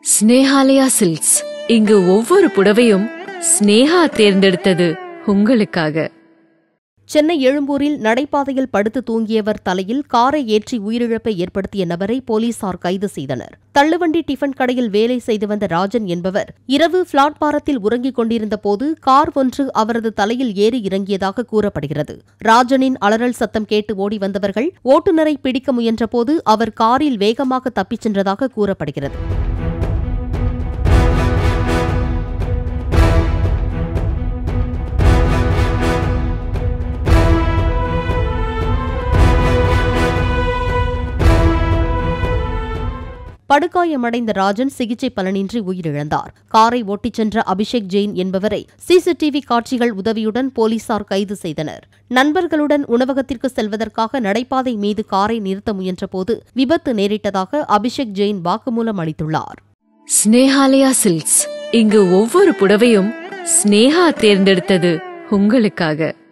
Snehalaya silks இங்கு ஒவ்வொரு புடவையும் ஸ்னேகா தேர்ந்தெடுத்தது உங்களுக்காக சென்னை எழும்பூரில் நடைபாதையில் படுத்து தூங்கியவர் தலையில் காரை ஏற்றி உயிரிழப்பை ஏற்படுத்திய நபரை போலீசார் கைது செய்தனர் தள்ளுவண்டி டிஃபன் கடையில் வேலை செய்து வந்த ராஜன் என்பவர் இரவு பிளாட்பாரத்தில் உறங்கிக் கொண்டிருந்த போது கார் ஒன்று அவரது தலையில் ஏறி இறங்கியதாக கூறப்படுகிறது ராஜனின் அலறல் சத்தம் கேட்டு ஓடி வந்தவர்கள் ஓட்டுநரை பிடிக்க முயன்றபோது அவர் காரில் வேகமாக தப்பிச் சென்றதாக கூறப்படுகிறது படுகாயமடைந்த ராஜன் சிகிச்சை பலனின்றி உயிரிழந்தார் காரை ஓட்டிச் சென்ற அபிஷேக் ஜெயின் என்பவரை சிசிடிவி காட்சிகள் உதவியுடன் போலீசார் கைது செய்தனர் நண்பர்களுடன் உணவகத்திற்கு செல்வதற்காக நடைபாதை மீது காரை நிறுத்த முயன்றபோது விபத்து நேரிட்டதாக அபிஷேக் ஜெயின் வாக்குமூலம் அளித்துள்ளார் ஸ்னேஹாலயா சில்க்ஸ் இங்கு ஒவ்வொரு புடவையும் ஸ்னேகா தேர்ந்தெடுத்தது உங்களுக்காக